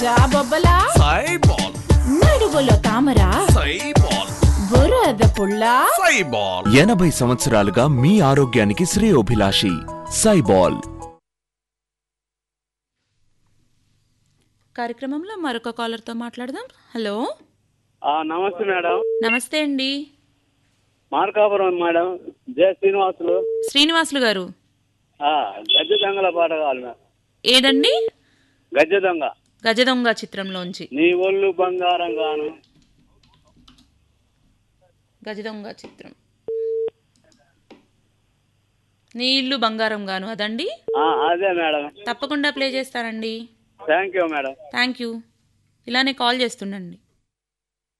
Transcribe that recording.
జాబొబ్బలా సైబాల్ నడుగులో తామర సైబాల్ బురద పుల్ల సైబాల్ ఎనభై సంవత్సరాలుగా మీ ఆరోగ్యానికి శ్రేయోభిలాషి సైబాల్ కార్యక్రమంలో మరొక కాలర్తో మాట్లాడదాం హలో ఆ, నమస్తే మేడం నమస్తే అండి మార్కాపురం మేడం జయ శ్రీనివాసులు శ్రీనివాసులు గారు ఆ, గజ్జె దొంగల పాట కావాలి మేడం ఏదండి గజ్జె దొంగ గజ దొంగ చిత్రంలోంచి నీ ఒళ్ళు బంగారం గాను గజ దొంగ చిత్రం నీ ఇల్లు బంగారం గాను అదండి ఆ, అదే మేడం తప్పకుండా ప్లే చేస్తానండి thank you madam thank you ఇలానే కాల్ చేస్తుండండి